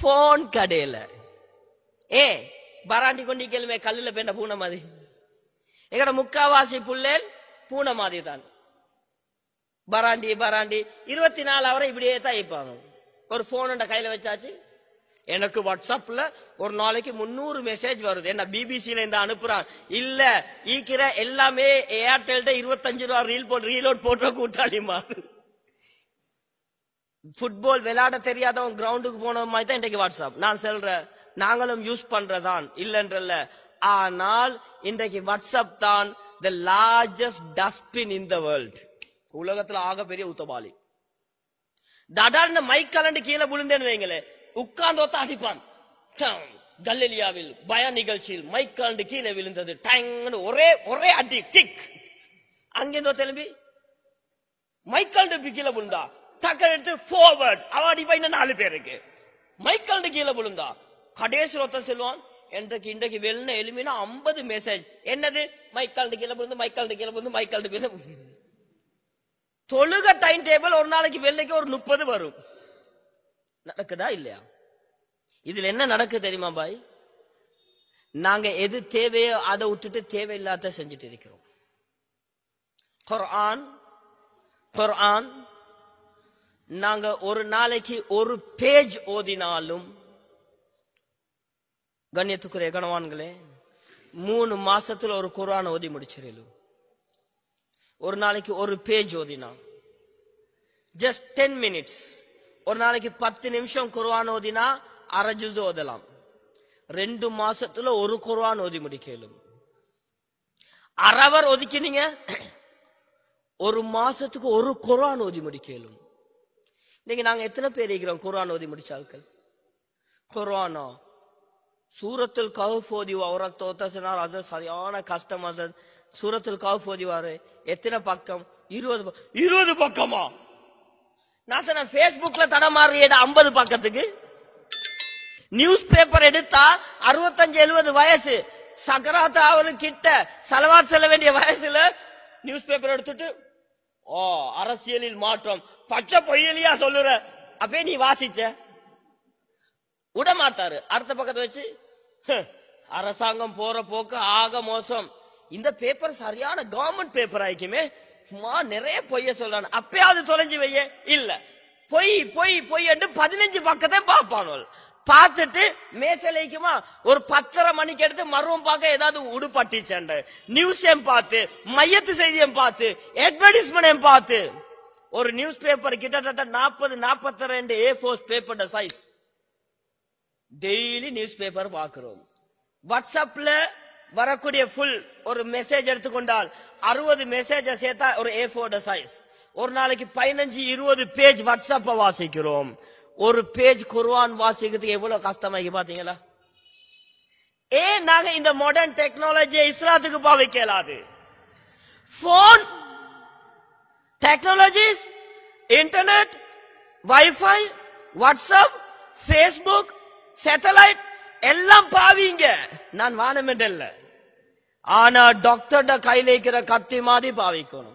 Phone கடையில ஏ பராண்டி கொண்டி கேளுமே கல்லுல பேண்ட பூனை மாதிரி எங்கட முக்காவாசி புள்ளேல் பூனை மாதிரி தான் பராண்டி பராண்டி இருபத்தி நாலு அவரை இப்படியே தான் இருப்பாங்க ஒரு போன் கையில வச்சாச்சு எனக்கு வாட்ஸ்அப்ல ஒரு நாளைக்கு முன்னூறு மெசேஜ் வருது என்ன பிபிசில இந்த அனுப்புறான் இல்ல ஈக்கிற எல்லாமே ஏர்டெல்ட இருபத்தஞ்சு ரூபா ரீல் போட்டு ரீலோட் போட்டு கூட்டாளிமா ஃபுட்பால் விளையாட தெரியாதவன் கிரவுண்டுக்கு போன மாதிரி தான் இன்றைக்கு வாட்ஸ்அப் நான் சொல்றேன் நாங்களும் யூஸ் பண்றதான் இல்லன்றல்ல ஆனால் இன்றைக்கு வாட்ஸ்அப் தான் the largest dustbin in the world உலகத்துல ஆகப்பெரிய உத்தபாலி தடார்ந்த மைக் கலண்டு கீழே விழுந்தேன்னு வைங்களே உட்கார்ந்து ஒத்த அடிப்பான் டம். கல்லலியாவில் பய நிகழ்ச்சியில் மைக் கலண்டு கீழே விழுந்தது டேங்னு ஒரே ஒரே அடி கிக் அங்கிருந்தோ திரும்பி மைக் கலண்டு கீழே விழுந்தா டக்கர் எடுத்து ஃபார்வர்ட் அவன் அடிப்பா இன்னும் நாலு பேருக்கு மைக் கலண்டு கீழே விழுந்தா கடைசி ஒருத்தன் சொல்லுவான் இன்றைக்கு இன்றைக்கு வெளின எலுமினா ஐம்பது மெசேஜ் என்னது மைக் கலண்டு கீழே விழுந்து மைக் கலண்டு கீழே விழுந்து மைக் கலண்டு கீழே விழுந்து. தொழுக டைம் டேபிள் ஒரு நாளைக்கு வெள்ளைக்கு ஒரு முப்பது வரும் நடக்குதா இல்லையா இதுல என்ன நடக்குது தெரியுமா பாய் நாங்க எது தேவையோ அதை விட்டுட்டு தேவையில்லாத செஞ்சுட்டு இருக்கிறோம் குர்ஆன் குர்ஆன் நாங்க ஒரு நாளைக்கு ஒரு பேஜ் ஓதினாலும் கண்ணியத்துக்குரிய கணவான்களே மூணு மாசத்துல ஒரு குர்ஆன் ஓதி முடிச்சிடலும் ஒரு நாளைக்கு ஒரு பேஜ் ஓதினா ஜஸ்ட் டென் மினிட்ஸ் ஒரு நாளைக்கு பத்து நிமிஷம் குர்ஆன் ஓதினா அரை ஜுஸ் ஓதலாம் ரெண்டு மாசத்துல ஒரு குர்ஆன் ஓதி முடிக்கலும் அரவர் ஒதுக்கினீங்க ஒரு மாசத்துக்கு ஒரு குர்ஆன் ஓதி முடிக்கலும் இன்னைக்கு நாங்க எத்தனை பேர் இருக்கிறோம் குர்ஆன் ஓதி முடிச்ச ஆட்கள் குர்ஆனா சூரத்துல் கஹஃப் ஓதி அவரை தோத்தசினார் அது சரியான கஷ்டம் அது சூரத்துல் கஹஃப் ஓதிவாரு எத்தனை பக்கம் இருபது ப- இருபது பக்கமா நான் சொன்ன பேஸ்புக்ல தடமாறியட ஐம்பது பக்கத்துக்கு நியூஸ் பேப்பர் எடுத்தா அறுபத்தஞ்சு எழுபது வயசு சக்கராத் ஆவலு கிட்ட செலவாட் செல்ல வேண்டிய வயசுல நியூஸ் பேப்பர் எடுத்துட்டு ஓ அரசியலில் மாற்றம் பச்சை பொய்யலியா சொல்லுற அப்பே நீ வாசிச்ச விட மாட்டாரு அடுத்த பக்கத்தை வச்சு "ஹ், அரசாங்கம் போற போக்கு ஆக மோசம் இந்த பேப்பர் சரியான கவர்மெண்ட் பேப்பர் ஆயிக்குமே சும்மா நிறைய பொய்ய சொல்றான் அப்பயாவது தொலைஞ்சு வைய இல்ல பொய் பொய் பொய் என்று பதினஞ்சு பக்கத்தை பார்ப்பானோல் பார்த்துட்டு மேசலைக்குமா ஒரு பத்தரை மணிக்கு எடுத்து மருவம் பார்க்க ஏதாவது உடுப்பட்டிச்சண்ட நியூஸையும் பார்த்து மையத்து செய்தியும் பார்த்து அட்வர்டைஸ்மெண்ட் பார்த்து ஒரு நியூஸ் பேப்பர் கிட்டத்தட்ட நாற்பது நாற்பத்தி ரெண்டு A fours paper size daily news paper பார்க்கிறோம் வாட்ஸ்அப்ல வரக்கூடிய ஃபுல் ஒரு மெசேஜ் எடுத்துக்கொண்டால் அறுபது மெசேஜ் சேர்த்தா ஒரு ஏ ஃபோர் சைஸ் ஒரு நாளைக்கு பதினஞ்சு இருபது பேஜ் வாட்ஸ்அப்ப வாசிக்கிறோம் ஒரு பேஜ் குர்ஆன் வாசிக்கிறதுக்கு எவ்வளவு கஷ்டமாக்கி பாத்தீங்களா ஏன் நாங்க இந்த மாடர்ன் டெக்னாலஜியை இஸ்லாத்துக்கு பாவிக்க இயலாது phone technologies internet wifi WhatsApp Facebook satellite எல்லாம் பாவீங்க நான் வானமெண்டல்ல ஆனா டாக்டர்ட கையில இருக்கிற கத்தி மாதிரி பாவிக்கணும்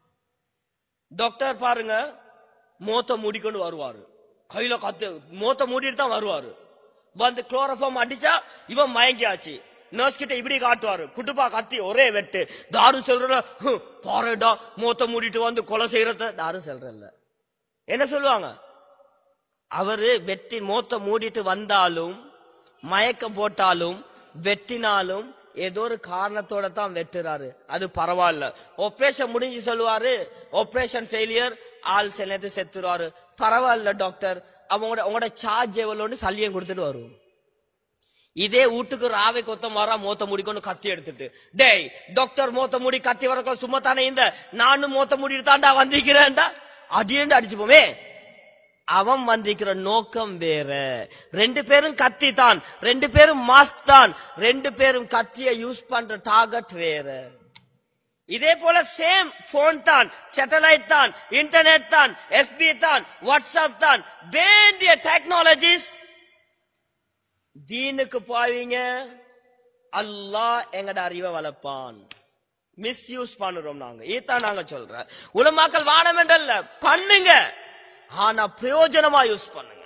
டாக்டர் பாருங்க மூத்த மூடிக்கொண்டு வருவாரு கையில கத்து மூத்த மூடிட்டு தான் வருவாரு வந்து குளோரோஃபார்ம் அடிச்சா இவன் மயங்கியாச்சு நர்ஸ் கிட்ட இப்படி காட்டுவாரு குட்டுப்பா கத்தி ஒரே வெட்டு தாரு சொல்ற பாருடா மூத்த மூடிட்டு வந்து கொலை செய்யறத தாரு சொல்றல்ல என்ன சொல்லுவாங்க அவரு வெட்டி மூத்த மூடிட்டு வந்தாலும் மயக்கம் போட்டாலும் வெட்டினாலும் ஏதோ ஒரு காரணத்தோட தான் வெட்டுறாரு அது பரவாயில்ல ஆபரேஷன் முடிஞ்சு சொல்லுவாரு ஆபரேஷன் ஃபெயிலியர் ஆள் சிலது செத்துருவாரு பரவாயில்ல டாக்டர் அவங்களோட உங்களோட சார்ஜ் எவ்வளோன்னு சல்லியம் கொடுத்துட்டு வரும் இதே வீட்டுக்கு ராவை கொத்த மாறா மூத்த முடிக்கொண்டு கத்தி எடுத்துட்டு டேய் டாக்டர் மூத்த முடி கத்தி வரக்கும் சும்மா தானே இந்த நானும் மூத்த முடிட்டு தாண்டா வந்திக்கிறேன்டா அடியேண்டு அடிச்சுப்போமே அவன் வந்திருக்கிற நோக்கம் வேற ரெண்டு பேரும் கத்தி தான் ரெண்டு பேரும் மாஸ்க் தான் ரெண்டு பேரும் கத்திய யூஸ் பண்ற டார்கெட் வேற இதே போல சேம் போன் தான் சேட்டலைட் தான் இன்டர்நெட் தான் எஃபி தான் வாட்ஸ்அப் தான் வேண்டிய டெக்னாலஜிஸ் தீனுக்கு போவீங்க அல்லாஹ் எங்கட அறிவை வளர்ப்பான் மிஸ்யூஸ் பண்ணுறோம் நாங்க இதான் நாங்க சொல்றோம் உலமாக்கள் வானம் என்றல்ல பண்ணுங்க ஆனா பிரயோஜனமா யூஸ் பண்ணுங்க